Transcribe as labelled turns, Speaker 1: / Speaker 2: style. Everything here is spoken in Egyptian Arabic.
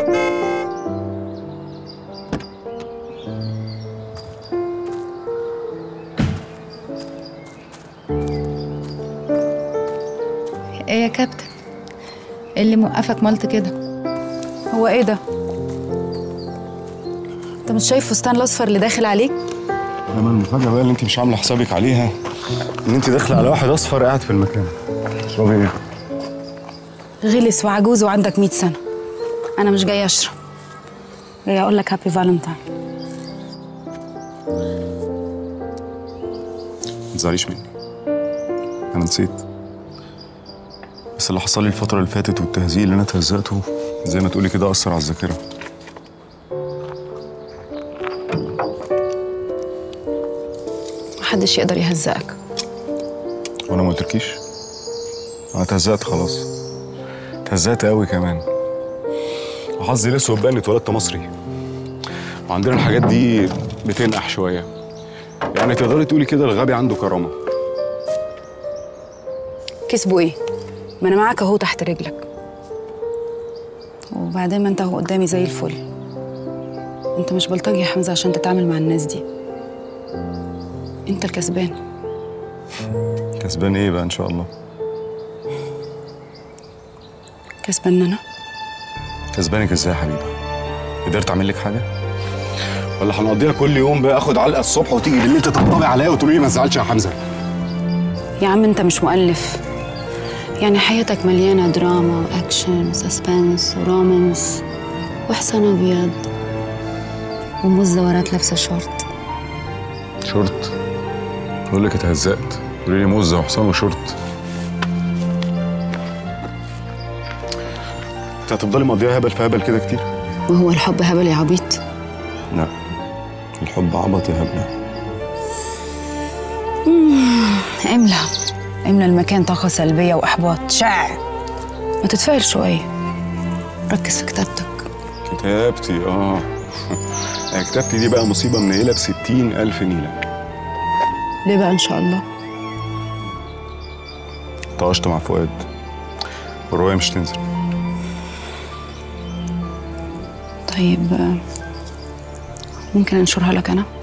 Speaker 1: ايه يا كابتن إيه اللي موقفك مالت كده
Speaker 2: هو ايه ده؟ انت مش شايف فستان الاصفر اللي داخل عليك؟
Speaker 3: انما المفاجأة بقى اللي انت مش عاملة حسابك عليها ان انت داخلة على واحد اصفر قاعد في المكان تشربي ايه؟
Speaker 2: غلس وعجوز وعندك 100 سنة أنا مش جاية أشرب جاية أقول لك هابي فالنتاين
Speaker 3: ما تزعليش مني انا نسيت بس اللي حصل لي الفترة اللي فاتت والتهزيق اللي انا اتهزقته زي ما تقولي كده أثر على الذاكرة
Speaker 2: محدش يقدر يهزقك
Speaker 3: وانا ما قلتلكيش انا اتهزقت خلاص اتهزقت قوي كمان وحظي الاسود بقى اني اتولدت مصري وعندنا الحاجات دي بتنقح شويه يعني تقدري تقولي كده الغبي عنده كرامه
Speaker 2: كسبوا إيه؟ ما أنا معاك أهو تحت رجلك وبعدين ما أنت أهو قدامي زي الفل أنت مش بلطجي يا حمزة عشان تتعامل مع الناس دي أنت الكسبان
Speaker 3: كسبان ايه بقى ان شاء الله
Speaker 2: كسبان أنا
Speaker 3: كسبانك ازاي يا حبيبي قدرت اعمل لك حاجه ولا هنقضيها كل يوم بقى اخد علقه الصبح وتيجي بالليل تطبطبي عليا وتقولي لي ما تزعلش يا حمزه
Speaker 2: يا عم أنت مش مؤلف يعني حياتك مليانة دراما وأكشن وسسبنس ورومانس وحسن أبيض ومزورات لابسة شورت
Speaker 3: شورت بقول لك اتهزقت قولي لي موزه وحصان وشورت انت هتفضلي مقضيها هبل في هبل كده كتير
Speaker 2: وهو الحب هبل يا عبيط
Speaker 3: لا الحب عبط يا هبله
Speaker 2: املى املى المكان طاقة سلبية وإحباط شع ما تتفائل شوية ركز في كتابتك
Speaker 3: كتابتي اه كتابتي دي بقى مصيبه منيله بستين الف نيله
Speaker 2: ليه بقى إن شاء الله
Speaker 3: طاشت مع فؤاد والروايه مش تنزل
Speaker 2: طيب آه، ممكن أنشرها لك أنا